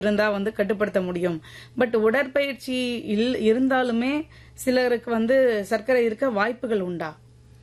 இருந்தா வந்து கட்டுப்படுத்த முடியும் பட் உடற்பயிற்சி இல் இருந்தாலுமே சிலருக்கு வந்து சர்க்கரை இருக்க வாய்ப்புகள் உண்டா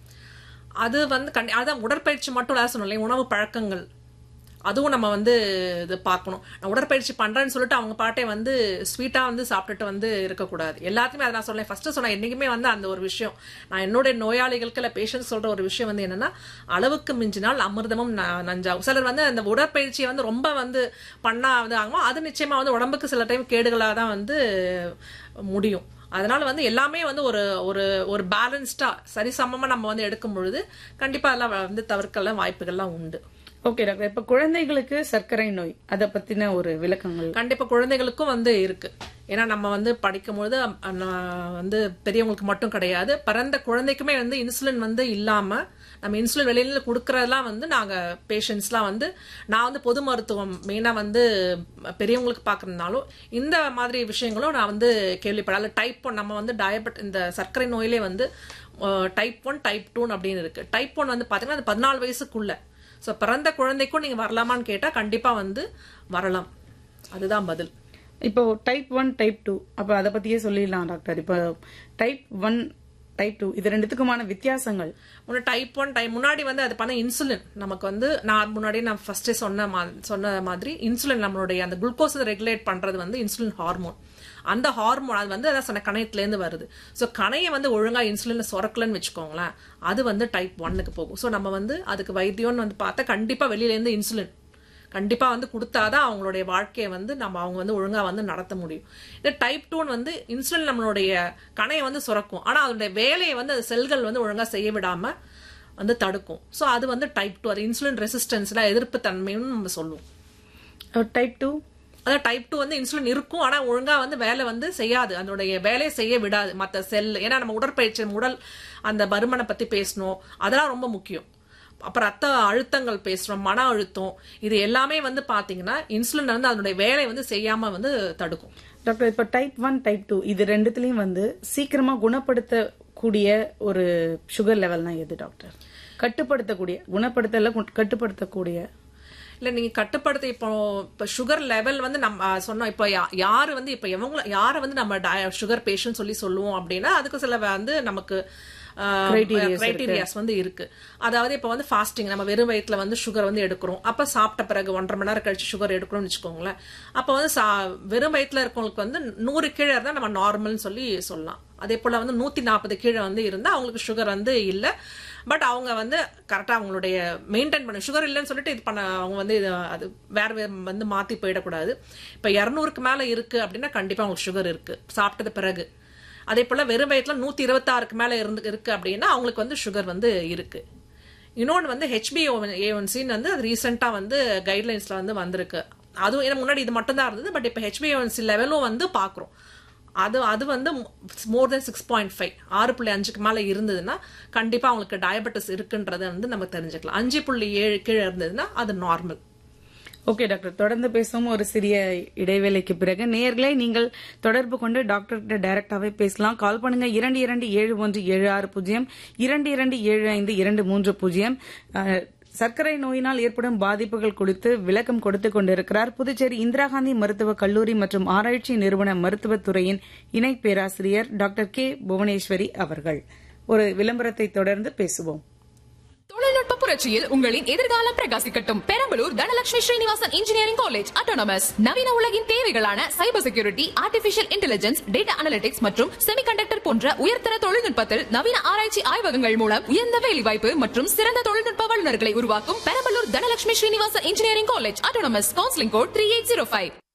அது வந்து கண்டி அதான் உடற்பயிற்சி மட்டும் இல்ல சொன்னோம் இல்லையா உணவு பழக்கங்கள் அதுவும் நம்ம வந்து இது பார்க்கணும் நான் உடற்பயிற்சி பண்றேன்னு சொல்லிட்டு அவங்க பாட்டே வந்து ஸ்வீட்டா வந்து சாப்பிட்டுட்டு வந்து இருக்கக்கூடாது எல்லாத்தையுமே அதை நான் சொல்லேன் ஃபர்ஸ்ட் சொன்னேன் என்னைக்குமே வந்து அந்த ஒரு விஷயம் நான் என்னுடைய நோயாளிகளுக்கு இல்லை பேஷண்ட் சொல்ற ஒரு விஷயம் வந்து என்னன்னா அளவுக்கு மிஞ்சினால் அமிர்தமும் ந- நஞ்சாகும் சிலர் வந்து அந்த உடற்பயிற்சியை வந்து ரொம்ப வந்து பண்ணா வந்து ஆகுமோ அது நிச்சயமா வந்து உடம்புக்கு சில டைம் கேடுகளாக தான் வந்து முடியும் அதனால வந்து எல்லாமே வந்து ஒரு ஒரு ஒரு பேலன்ஸ்டா சரிசமமா நம்ம வந்து எடுக்கும் பொழுது கண்டிப்பா அதெல்லாம் வந்து தவிர்க்கலாம் வாய்ப்புகள்லாம் உண்டு ஓகே டாக்டர் இப்ப குழந்தைகளுக்கு சர்க்கரை நோய் அத பத்தின ஒரு விளக்கங்கள் கண்டிப்பா குழந்தைகளுக்கும் வந்து இருக்கு ஏன்னா நம்ம வந்து படிக்கும்பொழுது அ, நான் வந்து பெரியவங்களுக்கு மட்டும் கிடையாது பிறந்த குழந்தைக்குமே வந்து இன்சுலின் வந்து இல்லாம நம்ம இன்சுலின் வெளியில கொடுக்கறதெல்லாம் வந்து நாங்க பேஷண்ட்ஸ்லாம் வந்து நான் வந்து பொது மருத்துவம் மெயினா வந்து பெரியவங்களுக்கு பாக்குறதுனாலும் இந்த மாதிரி விஷயங்களும் நான் வந்து கேள்விப்படல டைப் ஒன் நம்ம வந்து டயபெட் இந்த சர்க்கரை நோயிலே வந்து டைப் ஒன் டைப் டூன்னு அப்படின்னு இருக்கு டைப் ஒன் வந்து பாத்தீங்கன்னா அது பதினாலு வயசுக்குள்ள ஸோ பிறந்த குழந்தைக்கும் நீங்க வரலாமான்னு கேட்டா கண்டிப்பா வந்து வரலாம் அதுதான் பதில் இப்போ டைப் ஒன் டைப் டூ அப்ப அத பத்தியே சொல்லிடலாம் டாக்டர் இப்போ டைப் ஒன் டைப் டூ இது ரெண்டுத்துக்குமான வித்தியாசங்கள் முன்ன டைப் ஒன் டைப் முன்னாடி வந்து அது பண்ண இன்சுலின் நமக்கு வந்து நான் முன்னாடி நான் ஃபர்ஸ்டே சொன்ன மா- சொன்ன மாதிரி இன்சுலின் நம்மளுடைய அந்த குளுக்கோஸ் ரெகுலேட் பண்றது வந்து இன்சுலின் ஹார்மோன் அந்த ஹார்மோன் அது வந்து அதான் சொன்ன கணையத்துலேருந்து வருது ஸோ கணையை வந்து ஒழுங்கா இன்சுலின் சுரக்கலன்னு வச்சுக்கோங்களேன் அது வந்து டைப் ஒன்னுக்கு போகும் ஸோ நம்ம வந்து அதுக்கு வைத்தியம்னு வந்து பார்த்தா கண்டிப்பா வெளியிலேருந்து இன்சுலின் கண்டிப்பா வந்து கொடுத்தாதான் அவங்களுடைய வாழ்க்கையை வந்து நம்ம அவங்க வந்து ஒழுங்கா வந்து நடத்த முடியும் இது டைப் டூன் வந்து இன்சுலின் நம்மளுடைய கணையை வந்து சுரக்கும் ஆனா அதனுடைய வேலையை வந்து அது செல்கள் வந்து ஒழுங்கா செய்ய விடாம வந்து தடுக்கும் ஸோ அது வந்து டைப் டூ அது இன்சுலின் ரெசிஸ்டன்ஸ்ல எதிர்ப்பு தன்மைன்னு நம்ம சொல்லுவோம் டைப் டூ அதான் டைப் டூ வந்து இன்சுலின் இருக்கும் ஆனா ஒழுங்கா வந்து வேலை வந்து செய்யாது அதனுடைய வேலையை செய்ய விடாது மத்த செல் ஏன்னா நம்ம உடற்பயிற்சி நம்ம உடல் அந்த பருமனை பத்தி பேசணும் அதெல்லாம் ரொம்ப முக்கியம் அப்புறம் ரத்த அழுத்தங்கள் பேசுறோம் மன அழுத்தம் இது எல்லாமே வந்து பாத்தீங்கன்னா இன்சுலின் வந்து அதனுடைய வேலையை வந்து செய்யாம வந்து தடுக்கும் டாக்டர் இப்ப டைப் ஒன் டைப் டூ இது ரெண்டுத்துலயும் வந்து சீக்கிரமா குணப்படுத்தக்கூடிய ஒரு சுகர் லெவல்னா எது டாக்டர் கட்டுப்படுத்தக்கூடிய குணப்படுத்தல கு- கட்டுப்படுத்தக்கூடிய இல்ல நீங்க கட்டுப்படுத்த இப்போ இப்ப சுகர் லெவல் வந்து நம்ம ஆ, சொன்னோம் இப்போ யா- யாரு வந்து இப்ப எவங்கள யாரை வந்து நம்ம சுகர் பேஷண்ட் சொல்லி சொல்லுவோம் அப்படின்னா அதுக்கு சில வந்து நமக்கு Criterias கிரைட்டீரியாஸ் வந்து இருக்கு அதாவது இப்ப வந்து ஃபாஸ்டிங் நம்ம வெறும் வயிற்றுல வந்து சுகர் வந்து எடுக்கிறோம் அப்ப சாப்பிட்ட பிறகு ஒன்றரை மணி நேரம் கழிச்சு சுகர் எடுக்கிறோம்னு வச்சுக்கோங்களேன் அப்ப வந்து சா- வெறும் வயிற்றுல இருக்கவங்களுக்கு வந்து நூறு கீழே இருந்தா நம்ம நார்மல்னு சொல்லி சொல்லலாம் அதே போல வந்து நூத்தி நாற்பது கீழே வந்து இருந்தா அவங்களுக்கு சுகர் வந்து இல்ல பட் அவங்க வந்து கரெக்டா அவங்களுடைய மெயின்டைன் பண்ண சுகர் இல்லைன்னு சொல்லிட்டு இது பண்ண அவங்க வந்து இது அது வேற வேற வந்து மாத்தி போயிடக்கூடாது இப்ப இருநூறுக்கு மேல இருக்கு அப்படின்னா கண்டிப்பா அவங்களுக்கு சுகர் இருக்கு சாப்பிட்டது பிறகு அதே போல வெறும் வயிற்றுல நூத்தி இருபத்தாறுக்கு மேல இருந்து இருக்கு அப்படின்னா அவங்களுக்கு வந்து சுகர் வந்து இருக்கு இன்னொன்று வந்து ஹெச்பிஓ ஏஒன்சின்னு வந்து அது ரீசெண்டாக வந்து கைட்லைன்ஸ்ல வந்து வந்திருக்கு அதுவும் ஏன்னா முன்னாடி இது மட்டும் தான் இருந்தது பட் இப்போ ஹெச்பிஓன்சி லெவலும் வந்து பார்க்குறோம் அது அது வந்து more than six point five ஆறு புள்ளி அஞ்சுக்கு மேலே இருந்ததுன்னா கண்டிப்பாக அவங்களுக்கு டயபெட்டிஸ் இருக்குன்றதை வந்து நம்ம தெரிஞ்சுக்கலாம் அஞ்சு புள்ளி ஏழு கீழே இருந்ததுன்னா அது நார்மல் ஓகே டாக்டர் தொடர்ந்து பேசும் ஒரு சிறிய இடைவேளைக்கு பிறகு நேர்களை நீங்கள் தொடர்பு கொண்டு டாக்டர் கிட்ட டைரக்டாவே பேசலாம் கால் பண்ணுங்க இரண்டு இரண்டு ஏழு ஒன்று ஏழு ஆறு பூஜ்ஜியம் இரண்டு இரண்டு ஏழு ஐந்து இரண்டு மூன்று பூஜ்ஜியம் அஹ், சர்க்கரை நோயினால் ஏற்படும் பாதிப்புகள் குறித்து விளக்கம் கொடுத்துக் கொண்டிருக்கிறார் புதுச்சேரி இந்திரா காந்தி மருத்துவக் கல்லூரி மற்றும் ஆராய்ச்சி நிறுவன மருத்துவத் துறையின் இணை பேராசிரியர் டாக்டர் கே புவனேஸ்வரி அவர்கள் ஒரு விளம்பரத்தை தொடர்ந்து பேசுவோம் தொழில்நுட்ப புரட்சியில் உங்களின் எதிர்காலம் பிரகாசிக்கட்டும் Perambalur Dhanalakshmi Srinivasan engineering college autonomous நவீன உலகின் தேவைகளான cyber security artificial intelligence data analytics மற்றும் செமிகண்டக்டர் போன்ற உயர்தர தொழில்நுட்பத்தில் நவீன ஆராய்ச்சி ஆய்வகங்கள் மூலம் உயர்ந்த வேலைவாய்ப்பு மற்றும் சிறந்த தொழில்நுட்ப வல்லுநர்களை உருவாக்கும் Perambalur Dhanalakshmi Srinivasan engineering college autonomous counselling code three eight zero five